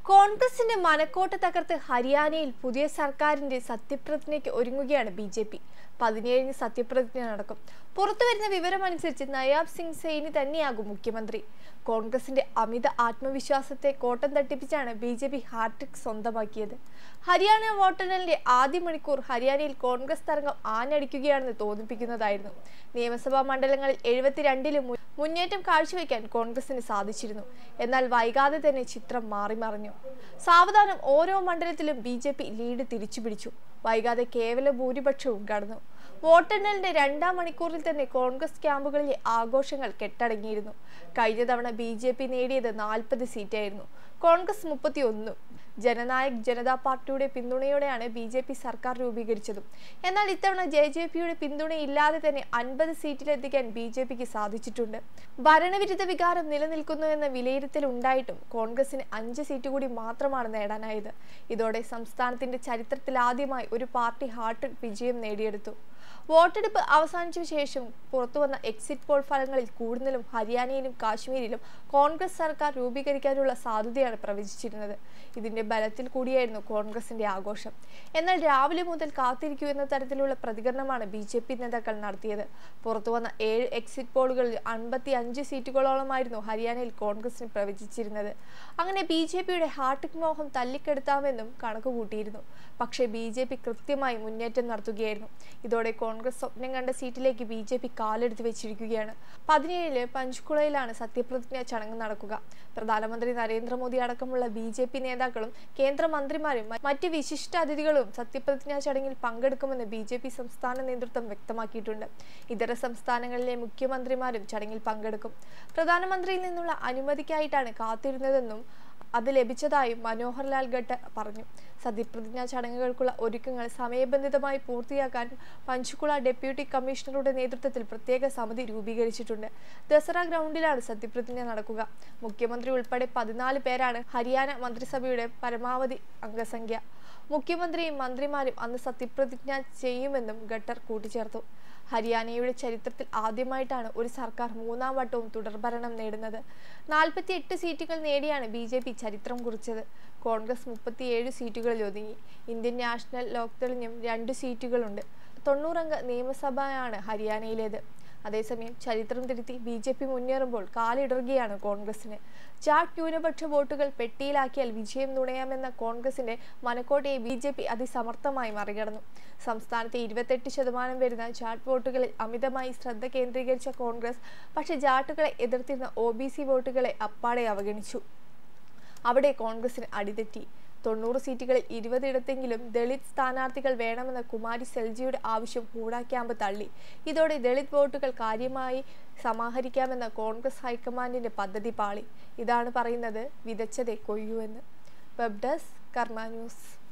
കോൺഗ്രസിന്റെ മനക്കോട്ട തകർത്ത് ഹരിയാനയിൽ പുതിയ സർക്കാരിന്റെ സത്യപ്രതിജ്ഞയ്ക്ക് ഒരുങ്ങുകയാണ് ബി ജെ പി പതിനേഴിന് സത്യപ്രതിജ്ഞ നടക്കും പുറത്തുവരുന്ന വിവരമനുസരിച്ച് നയാബ് സിംഗ് സൈനി തന്നെയാകും മുഖ്യമന്ത്രി കോൺഗ്രസിന്റെ അമിത ആത്മവിശ്വാസത്തെ കോട്ടം തട്ടിപ്പിച്ചാണ് ബി ജെ പി ഹാട്രിക് സ്വന്തമാക്കിയത് ഹരിയാന വോട്ടെണ്ണലിന്റെ ആദ്യ മണിക്കൂർ ഹരിയാനയിൽ കോൺഗ്രസ് തരംഗം ആഞ്ഞടിക്കുകയാണെന്ന് തോന്നിപ്പിക്കുന്നതായിരുന്നു നിയമസഭാ മണ്ഡലങ്ങളിൽ എഴുപത്തിരണ്ടിലും മു- മുന്നേറ്റം കാഴ്ചവെക്കാൻ കോൺഗ്രസിന് സാധിച്ചിരുന്നു എന്നാൽ വൈകാതെ തന്നെ ചിത്രം മാറി മറിഞ്ഞു സാവധാനം ഓരോ മണ്ഡലത്തിലും ബി ജെ പി ലീഡ് തിരിച്ചുപിടിച്ചു വൈകാതെ കേവല ഭൂരിപക്ഷവും കടന്നു വോട്ടെണ്ണലിന്റെ രണ്ടാം മണിക്കൂറിൽ തന്നെ കോൺഗ്രസ് ക്യാമ്പുകളിലെ ആഘോഷങ്ങൾ കെട്ടടങ്ങിയിരുന്നു കഴിഞ്ഞ തവണ ബി ജെ പി നേടിയത് നാൽപ്പത് സീറ്റായിരുന്നു കോൺഗ്രസ് മുപ്പത്തി ഒന്നും ജനനായക് ജനതാ പാർട്ടിയുടെ പിന്തുണയോടെയാണ് ബി ജെ പി സർക്കാർ രൂപീകരിച്ചതും എന്നാൽ ഇത്തവണ ജെ ജെ പിയുടെ പിന്തുണയില്ലാതെ തന്നെ അൻപത് സീറ്റിലെത്തിക്കാൻ ബി ജെ പിക്ക് സാധിച്ചിട്ടുണ്ട് ഭരണവിരുദ്ധ വികാരം നിലനിൽക്കുന്നുവെന്ന വിലയിരുത്തൽ ഉണ്ടായിട്ടും കോൺഗ്രസിന് അഞ്ച് സീറ്റ് കൂടി മാത്രമാണ് നേടാനായത് ഇതോടെ സംസ്ഥാനത്തിന്റെ ചരിത്രത്തിൽ ആദ്യമായി ഒരു പാർട്ടി ഹാർട്ട് വിജയം നേടിയെടുത്തു വോട്ടെടുപ്പ് അവസാനിച്ച ശേഷം പുറത്തുവന്ന എക്സിറ്റ് പോൾ ഫലങ്ങളിൽ കൂടുതലും ഹരിയാനയിലും കാശ്മീരിലും കോൺഗ്രസ് സർക്കാർ രൂപീകരിക്കാനുള്ള സാധ്യതയാണ് പ്രവചിച്ചിരുന്നത് ഇതിന്റെ ബലത്തിൽ കൂടിയായിരുന്നു കോൺഗ്രസിന്റെ ആഘോഷം എന്നാൽ രാവിലെ മുതൽ കാത്തിരിക്കൂ എന്ന തരത്തിലുള്ള പ്രതികരണമാണ് ബി ജെ പി നേതാക്കൾ നടത്തിയത് പുറത്തുവന്ന ഏഴ് എക്സിറ്റ് പോളുകളിൽ അൻപത്തി അഞ്ച് സീറ്റുകളോളമായിരുന്നു ഹരിയാനയിൽ കോൺഗ്രസിന് പ്രവചിച്ചിരുന്നത് അങ്ങനെ ബി ജെ പിയുടെ ഹാർട്ടിക് മോഹം തല്ലിക്കെടുത്താമെന്നും കണക്കുകൂട്ടിയിരുന്നു പക്ഷേ ബി ജെ പി കൃത്യമായി മുന്നേറ്റം നടത്തുകയായിരുന്നു ഇതോടെ കോൺഗ്രസ് സ്വപ്നം കണ്ട സീറ്റിലേക്ക് ബി ജെ പി കാലെടുത്ത് വെച്ചിരിക്കുകയാണ് പതിനേഴില് പഞ്ച്കുളയിലാണ് സത്യപ്രതിജ്ഞ ചടങ്ങ് നടക്കുക പ്രധാനമന്ത്രി നരേന്ദ്രമോദി അടക്കമുള്ള ബി ജെ പി നേതാക്കളും കേന്ദ്രമന്ത്രിമാരും മ- മറ്റ് വിശിഷ്ട അതിഥികളും സത്യപ്രതിജ്ഞാ ചടങ്ങിൽ പങ്കെടുക്കുമെന്ന് ബി ജെ പി സംസ്ഥാന നേതൃത്വം വ്യക്തമാക്കിയിട്ടുണ്ട് ഇതര സംസ്ഥാനങ്ങളിലെ മുഖ്യമന്ത്രിമാരും ചടങ്ങിൽ പങ്കെടുക്കും പ്രധാനമന്ത്രിയിൽ നിന്നുള്ള അനുമതിക്കായിട്ടാണ് കാത്തിരുന്നതെന്നും അത് ലഭിച്ചതായും മനോഹർ ലാൽ ഖട്ടർ പറഞ്ഞു സത്യപ്രതിജ്ഞാ ചടങ്ങുകൾക്കുള്ള ഒരുക്കങ്ങൾ സമയബന്ധിതമായി പൂർത്തിയാക്കാൻ പഞ്ച്കുള ഡെപ്യൂട്ടി കമ്മീഷണറുടെ നേതൃത്വത്തിൽ പ്രത്യേക സമിതി രൂപീകരിച്ചിട്ടുണ്ട് ദസറ ഗ്രൗണ്ടിലാണ് സത്യപ്രതിജ്ഞ നടക്കുക മുഖ്യമന്ത്രി ഉൾപ്പെടെ പതിനാല് പേരാണ് ഹരിയാന മന്ത്രിസഭയുടെ പരമാവധി അംഗസംഖ്യ മുഖ്യമന്ത്രിയും മന്ത്രിമാരും അന്ന് സത്യപ്രതിജ്ഞ ചെയ്യുമെന്നും ഖട്ടർ കൂട്ടിച്ചേർത്തു ഹരിയാനയുടെ ചരിത്രത്തിൽ ആദ്യമായിട്ടാണ് ഒരു സർക്കാർ മൂന്നാം വട്ടവും തുടർഭരണം നേടുന്നത് നാൽപ്പത്തി എട്ട് സീറ്റുകൾ നേടിയാണ് ബി ജെ പി ചരിത്രം കുറിച്ചത് കോൺഗ്രസ് മുപ്പത്തിയേഴ് സീറ്റുകളിൽ ഒതുങ്ങി ഇന്ത്യൻ നാഷണൽ ലോക്ദളിനും രണ്ട് സീറ്റുകളുണ്ട് തൊണ്ണൂറംഗ നിയമസഭയാണ് ഹരിയാനയിലേത് അതേസമയം ചരിത്രം തിരുത്തി ബി ജെ പി മുന്നേറുമ്പോൾ കാലിടറുകയാണ് കോൺഗ്രസിന് ജാട്ട് ന്യൂനപക്ഷ വോട്ടുകൾ പെട്ടിയിലാക്കിയാൽ വിജയം നുണയാമെന്ന കോൺഗ്രസിന്റെ മനക്കോട്ടയെ ബി ജെ പി അതിസമർത്ഥമായി മറികടന്നു സംസ്ഥാനത്തെ ഇരുപത്തെട്ട് ശതമാനം വരുന്ന ജാട്ട് വോട്ടുകളിൽ അമിതമായി ശ്രദ്ധ കേന്ദ്രീകരിച്ച കോൺഗ്രസ് പക്ഷേ ജാട്ടുകളെ എതിർത്തിരുന്ന ഒ ബി സി വോട്ടുകളെ അപ്പാടെ അവഗണിച്ചു അവിടെ കോൺഗ്രസിന് അടിതെറ്റി തൊണ്ണൂറ് സീറ്റുകളിൽ ഇരുപതിടത്തെങ്കിലും ദളിത് സ്ഥാനാർത്ഥികൾ വേണമെന്ന കുമാരി സെൽജിയുടെ ആവശ്യം ഹൂഡ ക്യാമ്പ് തള്ളി ഇതോടെ ദളിത് വോട്ടുകൾ കാര്യമായി സമാഹരിക്കാമെന്ന കോൺഗ്രസ് ഹൈക്കമാൻഡിന്റെ പദ്ധതി പാളി ഇതാണ് പറയുന്നത് വിതച്ചതേ കൊയ്യൂ എന്ന് വെബ് ഡെസ്ക് കർമ്മ ന്യൂസ്